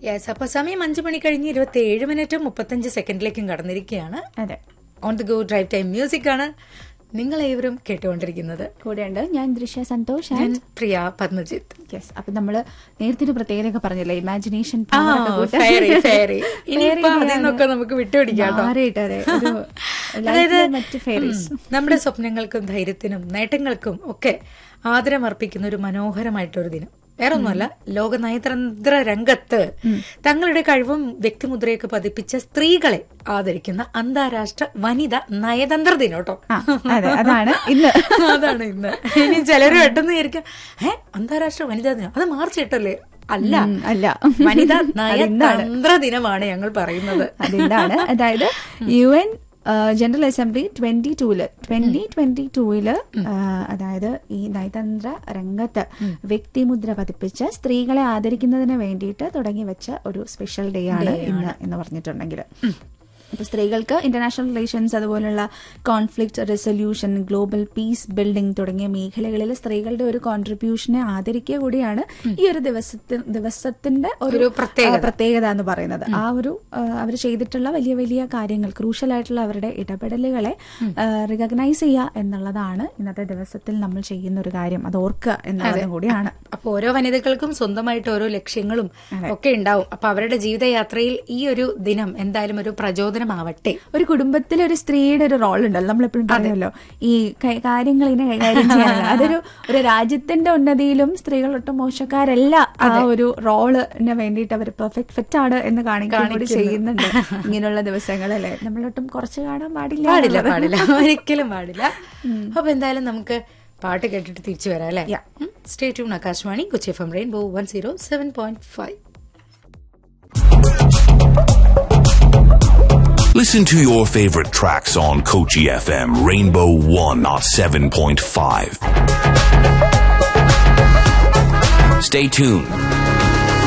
Yes അപ്പൊ സമയം അഞ്ചു മണി കഴിഞ്ഞ് ഇരുപത്തി ഏഴ് മിനിറ്റും മുപ്പത്തഞ്ച് സെക്കൻഡിലേക്കും കടന്നിരിക്കുകയാണ് അതെ on the go drive time music ആണ് നിങ്ങൾ ഏവരും കേട്ടുകൊണ്ടിരിക്കുന്നത് കൂടെയുണ്ട് ഞാൻ ദൃശ്യ സന്തോഷ് ഞാൻ ആൻഡ് പ്രിയ പത്മജിത്ത് യെസ് അപ്പൊ നമ്മള് നേരത്തെ ഒരു പ്രത്യേകത പറഞ്ഞില്ലേ ഇമാജിനേഷൻ ആ ഫെയറി ഫെയറി ഇനിയിപ്പോ അതിൽ നിന്നൊക്കെ നമുക്ക് വിട്ടുപിടിക്കാം കേട്ടോ അതെ ഒരു അതായത് ലൈഫിലെ മറ്റ് ഫെയറീസ് ഉം, നമ്മുടെ സ്വപ്നങ്ങൾക്കും ധൈര്യത്തിനും നേട്ടങ്ങൾക്കും ഒക്കെ ആദരമർപ്പിക്കുന്ന ഒരു മനോഹരമായിട്ടൊരു ദിനം വേറെ ഒന്നുമല്ല ലോക നയതന്ത്ര രംഗത്ത് തങ്ങളുടെ കഴിവും വ്യക്തിമുദ്രയൊക്കെ പതിപ്പിച്ച സ്ത്രീകളെ ആദരിക്കുന്ന അന്താരാഷ്ട്ര വനിത നയതന്ത്ര ദിനം കേട്ടോ ആ, അതെ, അതാണ് ഇന്ന്. അതാണ് ഇന്ന് ഇനി ചിലര് പെട്ടെന്ന് വിചാരിക്കും ഏ അന്താരാഷ്ട്ര വനിതാ ദിനം അത് മാർച്ച് എട്ടല്ലേ അല്ല ഉം, അല്ല. വനിതാ അതിന്നാണ്. നയതന്ത്ര ദിനമാണ് ഞങ്ങൾ പറയുന്നത് അതിന്താണ് അതായത് U N general assembly twenty ടൂല് ട്വന്റി ട്വന്റി ടൂവില് അതായത് ഈ നയതന്ത്ര രംഗത്ത് വ്യക്തിമുദ്ര പതിപ്പിച്ച സ്ത്രീകളെ ആദരിക്കുന്നതിന് വേണ്ടിയിട്ട് തുടങ്ങി വെച്ച ഒരു സ്പെഷ്യൽ ഡേ ആണ് ഇന്ന് എന്ന് പറഞ്ഞിട്ടുണ്ടെങ്കിൽ ഇപ്പൊ സ്ത്രീകൾക്ക് ഇന്റർനാഷണൽ റിലേഷൻസ് അതുപോലുള്ള conflict resolution global peace building തുടങ്ങിയ മേഖലകളിൽ സ്ത്രീകളുടെ ഒരു കോൺട്രിബ്യൂഷനെ ആദരിക്കുക കൂടിയാണ് ഈ ഒരു ദിവസത്തി ദിവസത്തിന്റെ ഒരു പ്രത്യേകത. ആ, പ്രത്യേകത എന്ന് പറയുന്നത് ആ ഒരു അവർ ചെയ്തിട്ടുള്ള വലിയ വലിയ കാര്യങ്ങൾ ക്രൂഷ്യൽ ആയിട്ടുള്ള അവരുടെ ഇടപെടലുകളെ റിക്കഗ്നൈസ് ചെയ്യുക എന്നുള്ളതാണ് ഇന്നത്തെ ദിവസത്തിൽ നമ്മൾ ചെയ്യുന്ന ഒരു കാര്യം അത് ഓർക്കുക എന്നുള്ളതും കൂടിയാണ് അപ്പൊ ഓരോ വനിതകൾക്കും സ്വന്തമായിട്ട് ഓരോ ലക്ഷ്യങ്ങളും ഒക്കെ ഉണ്ടാവും അപ്പൊ അവരുടെ ജീവിതയാത്രയിൽ ഈ ഒരു ദിനം എന്തായാലും ഒരു പ്രചോദനമാവട്ടെ ഒരു കുടുംബത്തിൽ ഒരു സ്ത്രീയുടെ ഒരു റോൾ ഉണ്ടല്ലോ നമ്മളെപ്പോഴും പറയുമല്ലോ ഈ കൈ- കാര്യങ്ങൾ ഇങ്ങനെ കൈകാര്യം ചെയ്യാനുള്ള അതൊരു ഒരു രാജ്യത്തിന്റെ ഉന്നതിയിലും സ്ത്രീകൾ ഒട്ടും മോശക്കാരല്ല ആ ഒരു റോളിന് വേണ്ടിയിട്ട് അവർ പെർഫെക്റ്റ് ഫിറ്റ് ആണ് എന്ന് കാണിക്കാൻ കൂടി ചെയ്യുന്നുണ്ട് ഇങ്ങനെയുള്ള ദിവസങ്ങളല്ലേ നമ്മളൊട്ടും കുറച്ച് കാണാൻ പാടില്ല പാടില്ല എന്നുള്ളത്. പാടില്ല ഒരിക്കലും പാടില്ല അപ്പൊ എന്തായാലും നമുക്ക് പാട്ട് കേട്ടിട്ട് തിരിച്ചു വരാം അല്ലേ stay tune Akashvani Kochi F M rainbow one zero seven point five Listen to your favorite tracks on Kochi FM Rainbow 107.5. Stay tuned